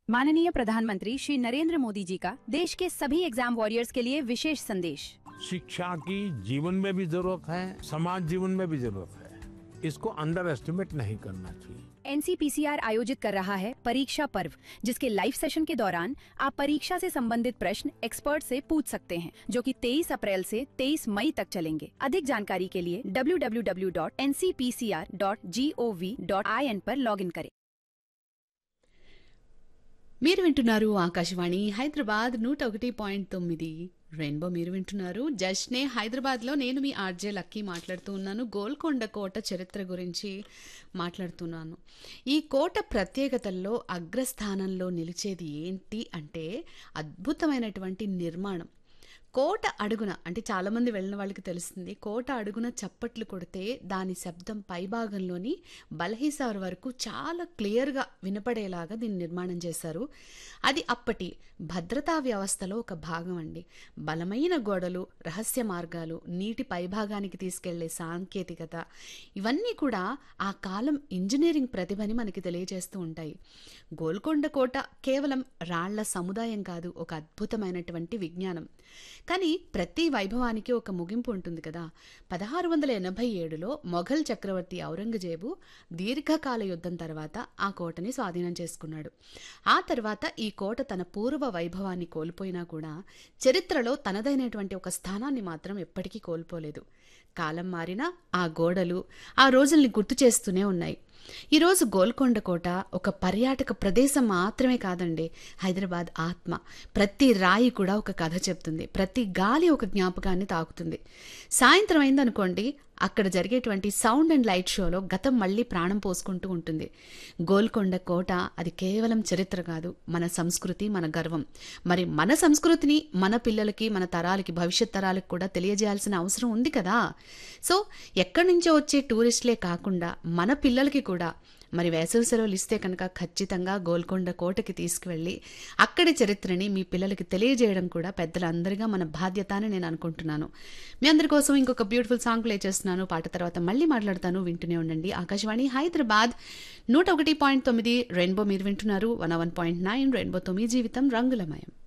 माननीय प्रधानमंत्री श्री नरेंद्र मोदी जी का देश के सभी एग्जाम वॉरियर्स के लिए विशेष संदेश शिक्षा की जीवन में भी जरूरत है समाज जीवन में भी जरूरत है इसको अंडर एस्टिमेट नहीं करना चाहिए एनसीपीसीआर आयोजित कर रहा है परीक्षा पर्व जिसके लाइव सेशन के दौरान आप परीक्षा से संबंधित प्रश्न एक्सपर्ट से पूछ सकते हैं जो कि 23 अप्रैल से 23 मई तक चलेंगे अधिक जानकारी के लिए www.ncpcr.gov.in पर लॉगिन करें మీరు వింటున్నారు ఆకాశవాణి హైదరాబాద్ నూట ఒకటి పాయింట్ తొమ్మిది రెయిన్బో మీరు వింటున్నారు జస్ట్నే హైదరాబాద్లో నేను మీ ఆర్జే లక్కీ మాట్లాడుతూ ఉన్నాను గోల్కొండ కోట చరిత్ర గురించి మాట్లాడుతున్నాను ఈ కోట ప్రత్యేకతల్లో అగ్రస్థానంలో నిలిచేది ఏంటి అంటే అద్భుతమైనటువంటి నిర్మాణం కోట అడుగున అంటే చాలామంది వెళ్ళిన వాళ్ళకి తెలుస్తుంది కోట అడుగున చప్పట్లు కొడితే దాని శబ్దం పైభాగంలోని బలహీసార్ వరకు చాలా క్లియర్గా వినపడేలాగా దీన్ని నిర్మాణం చేశారు అది అప్పటి భద్రతా వ్యవస్థలో ఒక భాగం అండి బలమైన గోడలు రహస్య మార్గాలు నీటి పైభాగానికి తీసుకెళ్లే సాంకేతికత ఇవన్నీ కూడా ఆ కాలం ఇంజనీరింగ్ ప్రతిభని మనకి తెలియజేస్తూ ఉంటాయి గోల్కొండ కోట కేవలం రాళ్ల సముదాయం కాదు ఒక అద్భుతమైనటువంటి విజ్ఞానం కానీ ప్రతి వైభవానికి ఒక ముగింపు ఉంటుంది కదా పదహారు వందల ఎనభై ఏడులో మొఘల్ చక్రవర్తి ఔరంగజేబు దీర్ఘకాల యుద్ధం తర్వాత ఆ కోటని స్వాధీనం చేసుకున్నాడు ఆ తర్వాత ఈ కోట తన పూర్వ వైభవాన్ని కోల్పోయినా కూడా చరిత్రలో తనదైనటువంటి ఒక స్థానాన్ని మాత్రం ఎప్పటికీ కోల్పోలేదు కాలం మారినా ఆ గోడలు ఆ రోజుల్ని గుర్తు చేస్తూనే ఉన్నాయి ఈరోజు గోల్కొండ కోట ఒక పర్యాటక ప్రదేశం మాత్రమే కాదండి హైదరాబాద్ ఆత్మ ప్రతి రాయి కూడా ఒక కథ చెప్తుంది ప్రతి గాలి ఒక జ్ఞాపకాన్ని తాకుతుంది సాయంత్రం అయిందనుకోండి అక్కడ జరిగేటువంటి సౌండ్ అండ్ లైట్ షోలో గతం మళ్ళీ ప్రాణం పోసుకుంటూ ఉంటుంది గోల్కొండ కోట అది కేవలం చరిత్ర కాదు మన సంస్కృతి మన గర్వం మరి మన సంస్కృతిని మన పిల్లలకి మన తరాలకి భవిష్యత్ తరాలకు కూడా తెలియజేయాల్సిన అవసరం ఉంది కదా సో ఎక్కడి నుంచో వచ్చే టూరిస్టులే కాకుండా మన పిల్లలకి కూడా మరి వేసవి సెలవులు ఇస్తే కనుక ఖచ్చితంగా గోల్కొండ కోటకి తీసుకువెళ్ళి అక్కడి చరిత్రని మీ పిల్లలకి తెలియజేయడం కూడా పెద్దలందరిగా మన బాధ్యత అని నేను అనుకుంటున్నాను మీ అందరి కోసం ఇంకొక బ్యూటిఫుల్ సాంగ్ ప్లే చేస్తున్నాను పాట తర్వాత మళ్ళీ మాట్లాడతాను వింటూనే ఉండండి ఆకాశవాణి హైదరాబాద్ నూట ఒకటి పాయింట్ తొమ్మిది రెయిన్బో మీరు వింటున్నారు వన్ వన్ పాయింట్ నైన్ రెయిన్బోతో మీ జీవితం రంగులమయం